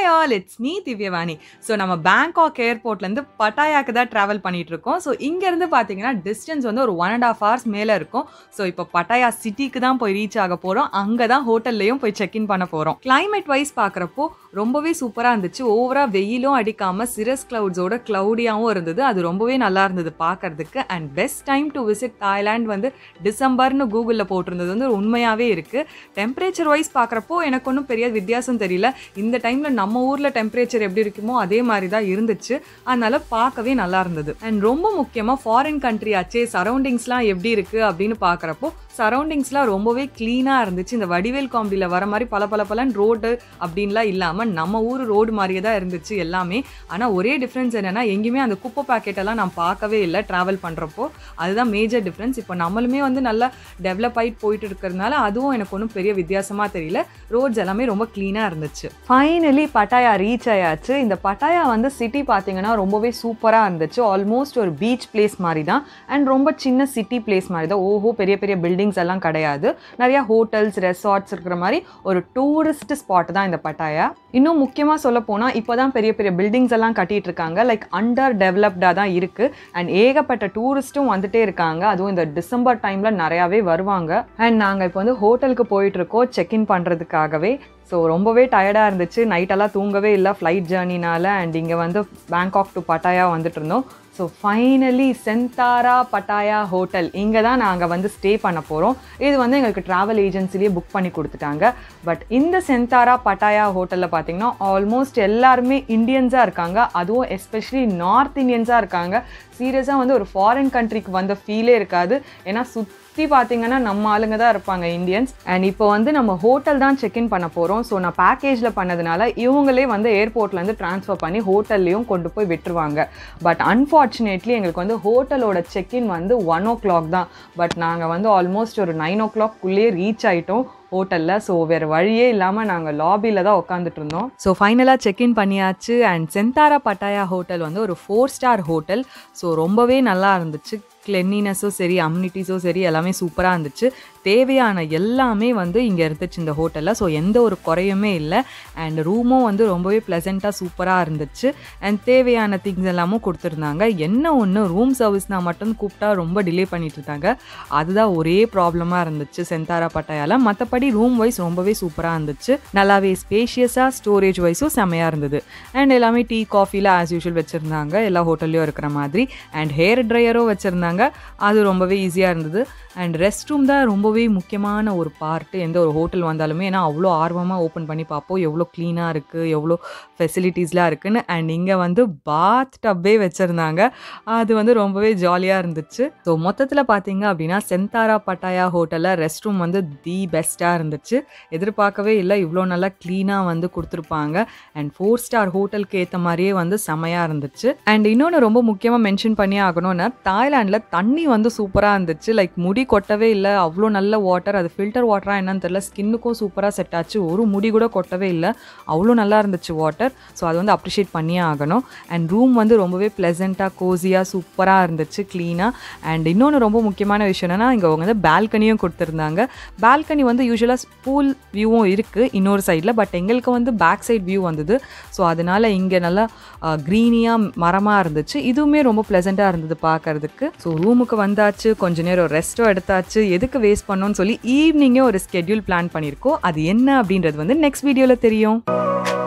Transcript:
all it's me Divyavani so நம்ம Bangkok ஏர்போர்ட்லேருந்து பட்டாயாக்கு தான் ட்ராவல் பண்ணிட்டு இருக்கோம் ஸோ இங்கேருந்து பார்த்தீங்கன்னா டிஸ்டன்ஸ் வந்து ஒரு ஒன் அண்ட் ஆஃப் ஹவர்ஸ் மேலே இருக்கும் ஸோ இப்போ பட்டாயா சிட்டிக்கு தான் போய் ரீச் ஆக போகிறோம் அங்கே தான் ஹோட்டல்லையும் போய் செக்இன் பண்ண போகிறோம் கிளைமேட் வைஸ் பார்க்குறப்போ ரொம்பவே சூப்பராக இருந்துச்சு ஓவராக வெயிலும் அடிக்காமல் சிரஸ் கிளவுட்ஸோட க்ளவுடியாகவும் இருந்தது அது ரொம்பவே நல்லா இருந்தது பார்க்கறதுக்கு and best time to visit Thailand வந்து டிசம்பர்னு கூகுளில் போட்டிருந்தது வந்து உண்மையாகவே இருக்குது டெம்பரேச்சர் வைஸ் பார்க்குறப்போ எனக்கு ஒன்றும் பெரிய வித்தியாசம் தெரியல இந்த டைமில் நம்ம ஊரில் டெம்பரேச்சர் எப்படி இருக்குமோ அதே மாதிரி தான் இருந்துச்சு அதனால பார்க்கவே நல்லா இருந்தது அண்ட் ரொம்ப முக்கியமாக ஃபாரின் கண்ட்ரி ஆச்சே சரௌண்டிங்ஸ்லாம் எப்படி இருக்குது அப்படின்னு பார்க்குறப்போ சரௌண்டிங்ஸ்லாம் ரொம்பவே க்ளீனாக இருந்துச்சு இந்த வடிவேல் காமெடியில் வர மாதிரி பல பல பலன் ரோடு அப்படின்லாம் இல்லாமல் நம்ம ஊர் ரோடு மாதிரியே தான் இருந்துச்சு எல்லாமே ஆனால் ஒரே டிஃப்ரென்ஸ் என்னென்னா எங்கேயுமே அந்த குப்பை பாக்கெட்டெல்லாம் நான் பார்க்கவே இல்லை ட்ராவல் பண்ணுறப்போ அதுதான் மேஜர் டிஃப்ரென்ஸ் இப்போ நம்மளுமே வந்து நல்லா டெவலப் ஆகிட்டு போயிட்டு இருக்கிறதுனால அதுவும் எனக்கு ஒன்றும் பெரிய வித்தியாசமாக தெரியல ரோட்ஸ் எல்லாமே ரொம்ப க்ளீனாக இருந்துச்சு ஃபைனலி பட்டாயா ரீச் ஆயாச்சு இந்த பட்டாயா வந்து சிட்டி பார்த்தீங்கன்னா ரொம்பவே சூப்பராக இருந்துச்சு ஆல்மோஸ்ட் ஒரு பீச் பிளேஸ் மாதிரி தான் அண்ட் ரொம்ப சின்ன சிட்டி பிளேஸ் மாதிரி தான் ஓஹோ பெரிய பெரிய பில்டிங்ஸ் எல்லாம் கிடையாது நிறைய ஹோட்டல்ஸ் ரெசார்ட்ஸ் இருக்கிற மாதிரி ஒரு டூரிஸ்ட் ஸ்பாட் தான் இந்த பட்டாயா இன்னும் முக்கியமாக சொல்ல போனால் இப்போ தான் பெரிய பெரிய பில்டிங்ஸ் எல்லாம் கட்டிட்டு இருக்காங்க லைக் அண்டர் டெவலப்டாக தான் இருக்குது அண்ட் ஏகப்பட்ட டூரிஸ்ட்டும் வந்துட்டே இருக்காங்க அதுவும் இந்த டிசம்பர் டைமில் நிறையாவே வருவாங்க அண்ட் நாங்கள் இப்போ வந்து ஹோட்டலுக்கு போயிட்டு இருக்கோம் செக்இன் பண்ணுறதுக்காகவே ஸோ ரொம்பவே டயர்டாக இருந்துச்சு நைட்டெல்லாம் தூங்கவே இல்லை ஃப்ளைட் ஜேர்னினால அண்ட் இங்கே வந்து பேங்காக் டு பட்டாயா வந்துட்டு இருந்தோம் so finally Centara Pattaya hotel இங்கே தான் நாங்கள் வந்து ஸ்டே பண்ண போகிறோம் இது வந்து எங்களுக்கு ட்ராவல் ஏஜென்சிலேயே புக் பண்ணி கொடுத்துட்டாங்க பட் இந்த சென்தாரா பட்டாயா ஹோட்டலில் பார்த்தீங்கன்னா ஆல்மோஸ்ட் எல்லாருமே இந்தியன்ஸாக இருக்காங்க அதுவும் எஸ்பெஷலி நார்த் இந்தியன்ஸாக இருக்காங்க சீரியஸாக வந்து ஒரு ஃபாரின் கண்ட்ரிக்கு வந்த ஃபீலே இருக்காது ஏன்னா சுற்றி பார்த்தீங்கன்னா நம்ம ஆளுங்க தான் இருப்பாங்க இந்தியன்ஸ் அண்ட் இப்போ வந்து நம்ம ஹோட்டல் தான் செக்இன் பண்ண போகிறோம் ஸோ நான் பேக்கேஜில் பண்ணதுனால இவங்களே வந்து ஏர்போர்ட்லேருந்து ட்ரான்ஸ்ஃபர் பண்ணி ஹோட்டல்லையும் கொண்டு போய் விட்டுருவாங்க பட் அன்ஃபார்ச்சுனேட்லி எங்களுக்கு வந்து ஹோட்டலோட செக்இன் வந்து ஒன் ஓ கிளாக் தான் பட் நாங்கள் வந்து ஆல்மோஸ்ட் ஒரு நைன் ஓ கிளாக்குள்ளேயே ரீச் ஆகிட்டோம் ஹோட்டலில் ஸோ வேறு வழியே இல்லாமல் நாங்கள் லாபியில் தான் உட்காந்துட்டு இருந்தோம் ஸோ ஃபைனலாக செக்இன் பண்ணியாச்சு அண்ட் சென்தாரா பட்டாயா ஹோட்டல் வந்து ஒரு ஃபோர் ஸ்டார் ஹோட்டல் ஸோ ரொம்பவே நல்லா இருந்துச்சு கிளென்னினஸும் சரி அம்யூனிட்டிஸும் சரி எல்லாமே சூப்பராக இருந்துச்சு தேவையான எல்லாமே வந்து இங்கே இருந்துச்சு இந்த ஹோட்டலில் ஸோ எந்த ஒரு குறையுமே இல்லை அண்ட் ரூமும் வந்து ரொம்பவே ப்ளசண்ட்டாக சூப்பராக இருந்துச்சு அண்ட் தேவையான திங்ஸ் எல்லாமும் கொடுத்துருந்தாங்க என்ன ஒன்று ரூம் சர்வீஸ்னால் மட்டும் கூப்பிட்டா ரொம்ப டிலே பண்ணிட்டு இருந்தாங்க அதுதான் ஒரே ப்ராப்ளமாக இருந்துச்சு சென்தாரா பட்டாயால மற்றபடி ரூம் வைஸ் ரொம்பவே சூப்பராக இருந்துச்சு நல்லாவே ஸ்பேஷியஸாக ஸ்டோரேஜ் வைஸும் செமையாக இருந்தது அண்ட் எல்லாமே டீ காஃபியில் ஆஸ் யூஷுவல் வச்சுருந்தாங்க எல்லா ஹோட்டல்லையும் இருக்கிற மாதிரி அண்ட் ஹேர் ட்ரையரும் வச்சுருந்தாங்க அது ரொம்பவே ஈஸியாக இருந்தது அண்ட் ரெஸ்ட் ரூம் தான் ரொம்பவே முக்கியமான ஒரு பார்ட்டு எந்த ஒரு ஹோட்டல் வந்தாலுமே ஏன்னா அவ்வளோ ஆர்வமாக ஓப்பன் பண்ணி பார்ப்போம் எவ்வளோ க்ளீனாக இருக்குது எவ்வளோ ஃபெசிலிட்டிஸ்லாம் இருக்குன்னு அண்ட் இங்கே வந்து பாத் டப்பே வச்சுருந்தாங்க அது வந்து ரொம்பவே ஜாலியாக இருந்துச்சு ஸோ மொத்தத்தில் பார்த்தீங்க அப்படின்னா சென்தாரா பட்டாயா ஹோட்டலில் ரெஸ்ட் ரூம் வந்து தி பெஸ்ட்டாக இருந்துச்சு எதிர்பார்க்கவே இல்லை இவ்வளோ நல்லா க்ளீனாக வந்து கொடுத்துருப்பாங்க அண்ட் ஃபோர் ஸ்டார் ஹோட்டலுக்கு ஏற்ற மாதிரியே வந்து செமையாக இருந்துச்சு அண்ட் இன்னொன்று ரொம்ப முக்கியமாக மென்ஷன் பண்ணி ஆகணும்னா தாய்லாண்டில் தண்ணி வந்து சூப்பராக இருந்துச்சு லைக் முடி கொட்டவே இல்லை அவ்வளோ நல்ல வாட்டர் அது ஃபில்டர் வாட்டராக என்னன்னு தெரியல ஸ்கின்னுக்கும் சூப்பராக செட் ஆச்சு ஒரு முடி கூட கொட்டவே இல்லை அவ்வளோ நல்லா இருந்துச்சு வாட்டர் ஸோ அது வந்து அப்ரிஷியேட் பண்ணியே ஆகணும் அண்ட் ரூம் வந்து ரொம்பவே ப்ளசண்ட்டாக கோசியாக சூப்பராக இருந்துச்சு க்ளீனாக அண்ட் இன்னொன்று ரொம்ப முக்கியமான விஷயம் என்னென்னா இங்கே அவங்க வந்து பால்கனியும் கொடுத்துருந்தாங்க பால்கனி வந்து யூஸ்வலாக பூல் வியூவும் இருக்குது இன்னொரு சைடில் பட் எங்களுக்கு வந்து பேக் சைட் வியூ வந்தது ஸோ அதனால் இங்கே நல்லா க்ரீனியாக மரமாக இருந்துச்சு இதுவுமே ரொம்ப ப்ளசண்ட்டாக இருந்தது பார்க்கறதுக்கு ஸோ ரூமுக்கு வந்தாச்சு கொஞ்ச நேரம் ரெஸ்ட்டும் எடுத்தாச்சு எதுக்கு வேஸ்ட் பண்ணோன்னு சொல்லி ஈவினிங்கே ஒரு ஸ்கெட்யூல் பிளான் பண்ணியிருக்கோம் அது என்ன அப்படின்றது வந்து நெக்ஸ்ட் வீடியோவில் தெரியும்